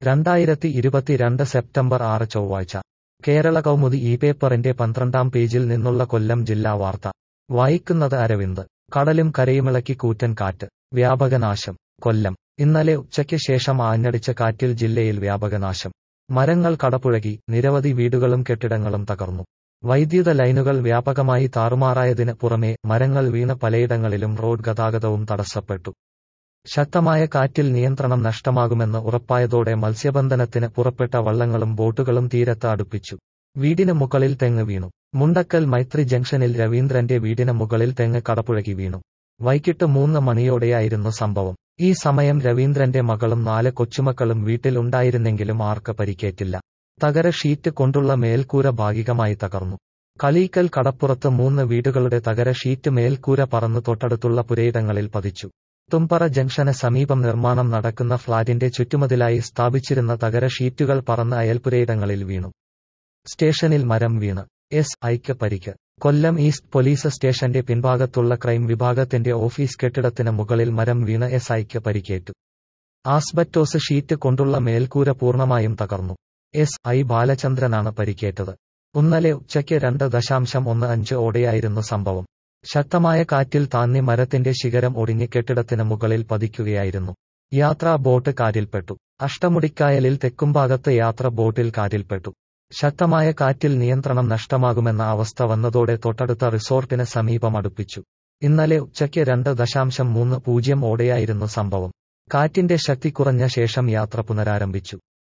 രണ്ടായിരത്തി ഇരുപത്തിരണ്ട് സെപ്റ്റംബർ ആറ് ചൊവ്വാഴ്ച കേരള കൗമുദി ഈ പേപ്പറിന്റെ പന്ത്രണ്ടാം പേജിൽ നിന്നുള്ള കൊല്ലം ജില്ലാ വാർത്ത വായിക്കുന്നത് അരവിന്ദ് കടലും കരയുമിളക്കി കൂറ്റൻ കാറ്റ് വ്യാപകനാശം കൊല്ലം ഇന്നലെ ഉച്ചയ്ക്ക് ശേഷം ആഞ്ഞടിച്ച കാറ്റിൽ ജില്ലയിൽ വ്യാപകനാശം മരങ്ങൾ കടപുഴകി നിരവധി വീടുകളും കെട്ടിടങ്ങളും തകർന്നു വൈദ്യുത ലൈനുകൾ വ്യാപകമായി താറുമാറായതിന് പുറമെ മരങ്ങൾ വീണ പലയിടങ്ങളിലും റോഡ് ഗതാഗതവും തടസ്സപ്പെട്ടു ശക്തമായ കാറ്റിൽ നിയന്ത്രണം നഷ്ടമാകുമെന്ന് ഉറപ്പായതോടെ മത്സ്യബന്ധനത്തിന് പുറപ്പെട്ട വള്ളങ്ങളും ബോട്ടുകളും തീരത്ത് അടുപ്പിച്ചു വീടിന് മുകളിൽ തെങ്ങ് വീണു മുണ്ടക്കൽ മൈത്രി ജംഗ്ഷനിൽ രവീന്ദ്രന്റെ വീടിന് മുകളിൽ തെങ്ങ് കടപുഴകി വീണു വൈകിട്ട് മൂന്ന് മണിയോടെയായിരുന്നു സംഭവം ഈ സമയം രവീന്ദ്രന്റെ മകളും നാല് കൊച്ചുമക്കളും വീട്ടിൽ ഉണ്ടായിരുന്നെങ്കിലും ആർക്ക് പരിക്കേറ്റില്ല തകര ഷീറ്റ് കൊണ്ടുള്ള മേൽക്കൂര ഭാഗികമായി തകർന്നു കളീക്കൽ കടപ്പുറത്ത് മൂന്ന് വീടുകളുടെ തകര ഷീറ്റ് മേൽക്കൂര പറന്ന് തൊട്ടടുത്തുള്ള പുരയിടങ്ങളിൽ പതിച്ചു തുമ്പറ ജംഗ്ഷന് സമീപം നിർമ്മാണം നടക്കുന്ന ഫ്ളാറ്റിന്റെ ചുറ്റുമതിലായി സ്ഥാപിച്ചിരുന്ന തകര ഷീറ്റുകൾ പറന്ന് അയൽപുരയിടങ്ങളിൽ വീണു സ്റ്റേഷനിൽ മരം വീണ് എസ് ഐക്ക് പരിക്ക് കൊല്ലം ഈസ്റ്റ് പോലീസ് സ്റ്റേഷന്റെ പിൻഭാഗത്തുള്ള ക്രൈം വിഭാഗത്തിന്റെ ഓഫീസ് കെട്ടിടത്തിന് മുകളിൽ മരം വീണ് എസ് ഐക്ക് പരിക്കേറ്റു ആസ്ബറ്റോസ് ഷീറ്റ് കൊണ്ടുള്ള മേൽക്കൂര പൂർണ്ണമായും തകർന്നു എസ് ഐ ബാലചന്ദ്രനാണ് പരിക്കേറ്റത് ഇന്നലെ ഉച്ചയ്ക്ക് രണ്ട് ദശാംശം ഒന്ന് അഞ്ച് ഓടെയായിരുന്നു സംഭവം ശക്തമായ കാറ്റിൽ താന്നി മരത്തിന്റെ ശിഖരം ഒടിഞ്ഞ് കെട്ടിടത്തിന് മുകളിൽ പതിക്കുകയായിരുന്നു യാത്രാ ബോട്ട് കാറ്റിൽപ്പെട്ടു അഷ്ടമുടിക്കായലിൽ തെക്കുംഭാഗത്ത് യാത്ര ബോട്ടിൽ കാറ്റിൽപ്പെട്ടു ശക്തമായ കാറ്റിൽ നിയന്ത്രണം നഷ്ടമാകുമെന്ന അവസ്ഥ വന്നതോടെ തൊട്ടടുത്ത റിസോർട്ടിന് സമീപം അടുപ്പിച്ചു ഇന്നലെ ഉച്ചയ്ക്ക് രണ്ട് ദശാംശം മൂന്ന് പൂജ്യം ഓടെയായിരുന്നു സംഭവം കാറ്റിന്റെ ശക്തി കുറഞ്ഞ ശേഷം യാത്ര പുനരാരംഭിച്ചു